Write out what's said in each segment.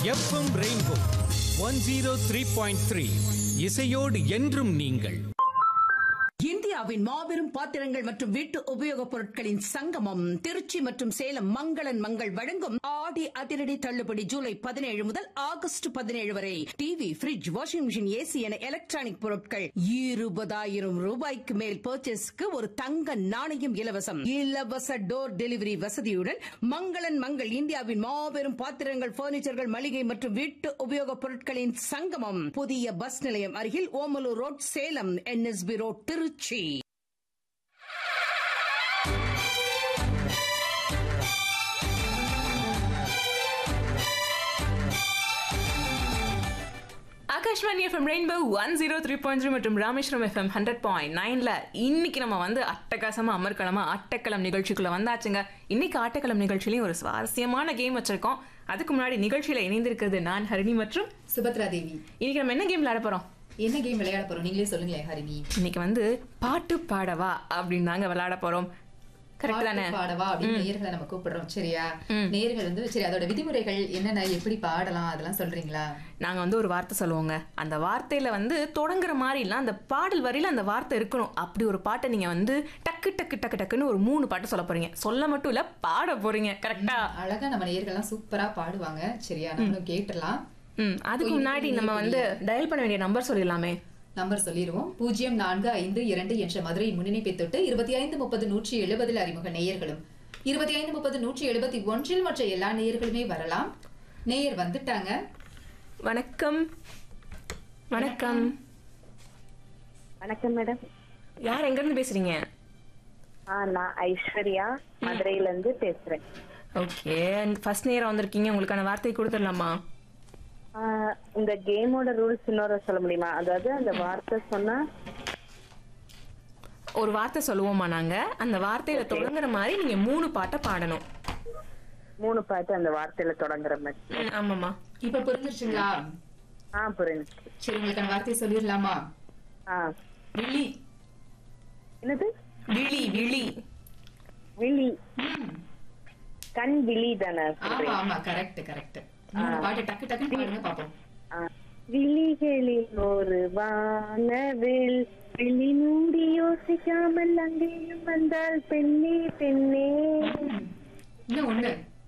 FM rainbow one zero three point three இசையோடு என்றும் நீங்கள் இந்தியாவின் மாபெரும் பாத்திரங்கள் மற்றும் வீட்டு உபயோகப் பொருட்களின் சங்கமம் திருச்சி மற்றும் சேலம் மங்களன் மங்கள் வழங்கும் ஆடி அதிரடி தள்ளுபடி ஜூலை பதினேழு முதல் ஆகஸ்ட் பதினேழு வரை TV fridge washing machine AC என எலக்ட்ரானிக் பொருட்கள் இருபதாயிரம் ரூபாய்க்கு மேல் பர்ச்சேஸ்க்கு ஒரு தங்க நாணயம் இலவசம் இலவச டோர் டெலிவரி வசதியுடன் மங்களன் மங்கள் இந்தியாவின் மாபெரும் பாத்திரங்கள் பர்னிச்சர்கள் மளிகை மற்றும் வீட்டு உபயோகப் பொருட்களின் சங்கமம் புதிய பஸ் நிலையம் அருகில் Omalur road Salem NSB road Tiruchi Akashvani FM rainbow one zero three point three மற்றும் ராமேஸ்வரம் எஃப்எம் ஹண்ட்ரட் பாயிண்ட் நைன்ல இன்னைக்கு நம்ம வந்து அட்டகாசமா அமர்க்களமா ஆட்டக்களம் நிகழ்ச்சிக்குள்ள வந்தாச்சுங்க இன்னைக்கு ஆட்டக்களம் நிகழ்ச்சியிலையும் ஒரு சுவாரஸ்யமான கேம் வச்சிருக்கோம் அதுக்கு முன்னாடி நிகழ்ச்சியில இணைந்திருக்கிறது நான் ஹரிணி மற்றும் சுபத்ரா தேவி இன்னைக்கு நம்ம என்ன கேம் விளையாட போறோம் என்ன கேம் விளையாட போறோம் நீங்களே சொல்லுங்களேன் ஹரிணி இன்னைக்கு வந்து பாட்டு பாடவா அப்படின்னு தாங்க விளையாட போறோம் கரெக்ட் தானே பாட்டு பாடவா அப்படின்னு நேர்களை நம்ம கூப்பிடுறோம் சரியா நேர்கள் வந்து சரி அதோட விதிமுறைகள் என்னென்ன எப்படி பாடலாம் அதெல்லாம் சொல்றீங்களா நாங்க வந்து ஒரு வார்த்தை சொல்லுவோங்க அந்த வார்த்தையில வந்து தொடங்குற மாதிரி இல்ல அந்த பாடல் வரியில அந்த வார்த்தை இருக்கணும் அப்படி ஒரு பாட்டை நீங்க வந்து டக்கு டக்கு டக்கு டக்குன்னு ஒரு மூணு பாட்டு சொல்ல போறீங்க சொல்ல மட்டும் இல்ல பாட போறீங்க கரெக்டா அழகா நம்ம நேர்கள்லாம் சூப்பரா பாடுவாங்க சரியா நம்மளும் கேட்டுடலாம் ம் அதுக்கு முன்னாடி நம்ம வந்து டயல் பண்ண வேண்டிய நம்பர் சொல்லிடலாமே நம்பர் சொல்லிடுவோம் பூஜ்ஜியம் நான்கு ஐந்து இரண்டு என்ற மதுரை முன்னிணைப்பை தொட்டு இருபத்தி ஐந்து முப்பது நூற்றி எழுபதில் அறிமுக நேயர்களும் இருபத்தி ஐந்து முப்பது நூற்றி எழுபத்தி ஒன்றில் மற்ற எல்லா நேயர்களுமே வரலாம் நேயர் வந்துட்டாங்க வணக்கம் வணக்கம் வணக்கம் மேடம் யார் எங்க இருந்து பேசுறீங்க ஆ நான் ஐஸ்வர்யா மதுரையில இருந்து பேசுறேன் ஓகே ஃபர்ஸ்ட் நேரம் வந்திருக்கீங்க உங்களுக்கான வார்த்தை கொடுத்துடலாமா ஆ, இந்த கேமோட ரூல்ஸ் இன்னொரு சொல்ல முடியுமா அதாவது அந்த வார்த்தை சொன்னா ஒரு வார்த்தை சொல்லுவோமா நாங்க அந்த வார்த்தையில தொடங்குற மாதிரி நீங்க மூணு பாட்டை பாடணும் மூணு பாட்டு அந்த வார்த்தையில தொடங்குற மாதிரி ம், ஆமாமா இப்ப புரிஞ்சிருச்சுங்களா ஆ புரிஞ்சு சரி உங்களுக்கான வார்த்தை சொல்லிடலாமா ஆ விழி என்னது விழி விழி விழி கண் விழி தானே ஆமா சொல்றீங்க ஆமா கரெக்ட் கரெக்ட் மூணு பாட்டு டக்கு டக்குன்னு பாடுங்க பாப்போம் ஆ. விழிகளில் ஒரு வானவில் விழி மூடி யோசிக்காமல் அங்கேயும் வந்தால் பெண்ணே பெண்ணே இன்னும் ஒண்ணு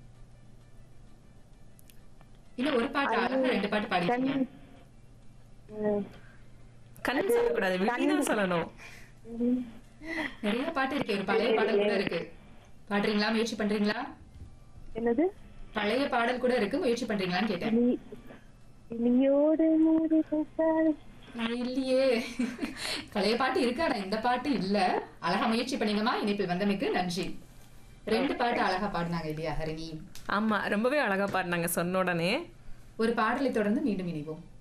இன்னும் ஒரு பாட்டு அழகா ரெண்டு பாட்டு பாடிட்டீங்க ம். கண் சொல்லக்கூடாது விழி தான் சொல்லணும் நிறைய பாட்டு இருக்கு ஒரு பழைய பாடல் கூட இருக்கு பாடுறீங்களா முயற்சி பண்றீங்களா என்னது பழைய பாடல் கூட இருக்கு முயற்சி பண்றீங்களான்னு கேட்டேன் நீ- இனியோடு மூடி வைத்தால் நான் இல்லையே பழைய பாட்டு இருக்கு ஆனா இந்த பாட்டு இல்ல அழகா முயற்சி பண்ணீங்கம்மா இணைப்பில் வந்தமைக்கு நன்றி ரெண்டு பாட்டு அழகா பாடினாங்க இல்லையா ஹரிணி ஆமா ரொம்பவே அழகா பாடினாங்க சொன்ன உடனே ஒரு பாடலை தொடர்ந்து மீண்டும் இணைவோம்